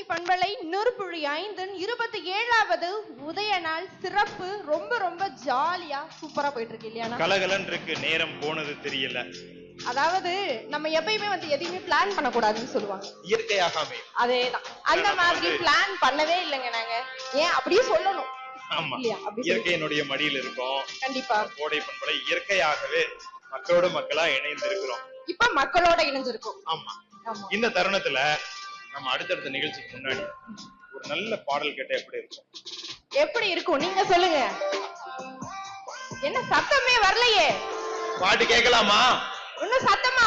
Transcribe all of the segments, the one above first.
பண்பலை நூறுபுழி ஐந்தின் இருபத்தி ஏழாவது உதய நாள் சிறப்பு ரொம்ப ரொம்ப ஜாலியா சூப்பரா போயிட்டு இருக்கு இல்லையாண்ணா கலகலன் இருக்கு நேரம் போனது தெரியல அதாவது நம்ம எப்பயுமே வந்து எதையுமே பிளான் பண்ணக்கூடாதுன்னு சொல்லுவாங்க இயற்கையாக அமையும் அதேதான் அந்த நம்ம மாதிரி வந்து- பிளான் பண்ணவே இல்லைங்க நாங்க ஏன் அப்படியே சொல்லணும் ஆமா இல்லையா அப்படி சொல்லி- இயற்கையினுடைய மடியில் இருக்கோம் கண்டிப்பா கோடை பண்பலை இயற்கையாகவே மக்களோட மக்களா இணைந்து இருக்கிறோம் இப்ப மக்களோட இணைஞ்சிருக்கும் ஆமா ஆமா இந்த தருணத்துல நம்ம அடுத்தடுத்த நிகழ்ச்சிக்கு முன்னாடி ஒரு நல்ல பாடல் கேட்டா எப்படி இருக்கும் எப்படி இருக்கும் நீங்க சொல்லுங்க என்ன சத்தமே வரலையே பாட்டு கேட்கலாமா இன்னும் சத்தமா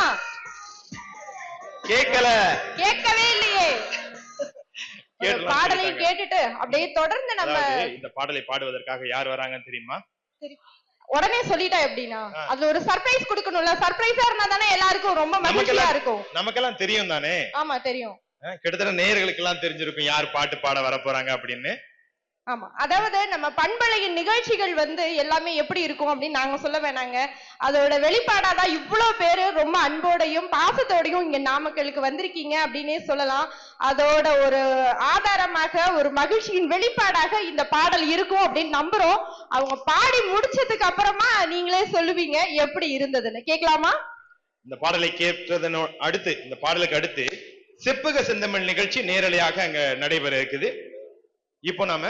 கேட்கல கேட்கவே இல்லையே ஒரு கேட்டலாம் பாடலையும் சொல்லிட்டாங்க. கேட்டுட்டு அப்படியே தொடர்ந்து நம்ம அதாவது இந்த பாடலை பாடுவதற்காக யார் வராங்கன்னு தெரியுமா சரி, உடனே சொல்லிட்டா எப்படின்னா ஆ. அதுல ஒரு சர்ப்ரைஸ் கொடுக்கணும்ல சர்ப்ரைஸா இருந்தா தானே எல்லாருக்கும் ரொம்ப மகிழ்ச்சியா நமக்கெல்லாம் இருக்கும் நமக்கெல்லாம் தெரியும் தானே ஆமா தெரியும் அஹ் கிட்டத்தட்ட நேயர்களுக்கு எல்லாம் தெரிஞ்சிருக்கும் யார் பாட்டு பாட வர போறாங்க அப்படின்னு ஆமா அதாவது நம்ம பண்பலையின் நிகழ்ச்சிகள் வந்து எல்லாமே எப்படி இருக்கும் அப்படின்னு நாங்க சொல்ல வேணாங்க அதோட வெளிப்பாடாதான் இவ்வளவு பேரு ரொம்ப அன்போடையும் பாசத்தோடையும் இங்க நாமக்கலுக்கு வந்திருக்கீங்க அப்படின்னே சொல்லலாம் அதோட ஒரு ஆதாரமாக ஒரு மகிழ்ச்சியின் வெளிப்பாடாக இந்த பாடல் இருக்கும் அப்படின்னு நம்புறோம் அவங்க பாடி முடிச்சதுக்கு அப்புறமா நீங்களே சொல்லுவீங்க எப்படி இருந்ததுன்னு கேட்கலாமா இந்த பாடலை கேட்டதனோ அடுத்து இந்த பாடலுக்கு அடுத்து செப்புக செந்தமிழ் நிகழ்ச்சி நேரலையாக அங்க நடைபெற இருக்குது இப்போ நாம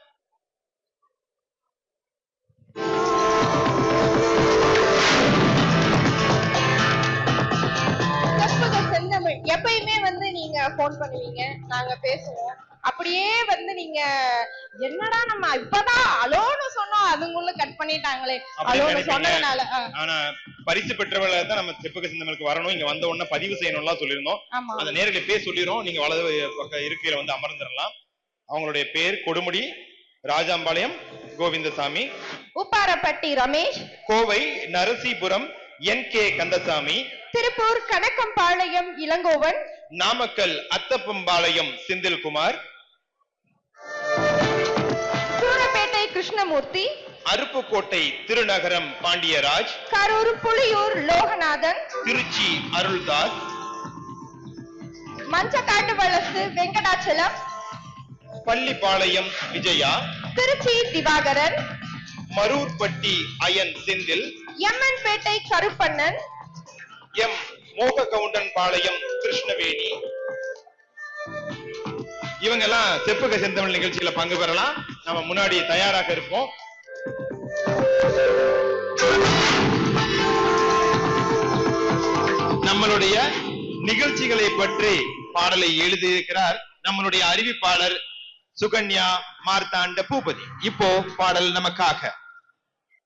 கற்பக செந்தமிழ் எப்பயுமே வந்து நீங்க போன் பண்ணுவீங்க நாங்க பேசுவோம் அப்படியே வந்து நீங்க என்னடா நம்ம இப்பதான் அலோன்னு சொன்னோம் அதுங்குள்ள கட் பண்ணிட்டாங்களே அப்படி அலோன்னு நினைப்பீங்க. சொன்னதுனால ஆ, ஆனா பரிசு பெற்றவளை தான் நம்ம செப்புக செந்தமிழுக்கு வரணும் இங்க வந்த உடனே பதிவு செய்யணும்லாம் சொல்லியிருந்தோம் ஆமா அந்த நேரலை பேர் சொல்லிடுறோம் நீங்க வலது பக்க இருக்கையில வந்து அமர்ந்துடலாம் அவங்களுடைய பேர் Kodumudi Rajampalayam Govindasamy Upparapatti Ramesh Kovai Narasipuram N K Kandasamy Tiruppur Kanakkampalayam Ilangovan Namakkal Athappampalayam Senthilkumar Soorapettai Krishnamoorthy Aruppukottai Thirunagaram Pandiyaraj Karur Puliyur Loganathan Tiruchi Aruldas Manjakattu Valasu Venkatachalam Pallipalayam Vijaya Tiruchi Divakaran Maroorpatti Ayan Senthil Emmanpettai Karuppannan M Mogagoundan Palayam Krishnaveni இவங்க எல்லாம் செப்புக செந்தமிழ் நிகழ்ச்சியில பங்கு பெறலாம் நம்ம முன்னாடி தயாராக இருப்போம் நம்மளுடைய நிகழ்ச்சிகளை பற்றி பாடலை எழுதியிருக்கிறார் நம்மளுடைய அறிவிப்பாளர் சுகன்யா மார்த்தாண்ட பூபதி இப்போ பாடல் நமக்காக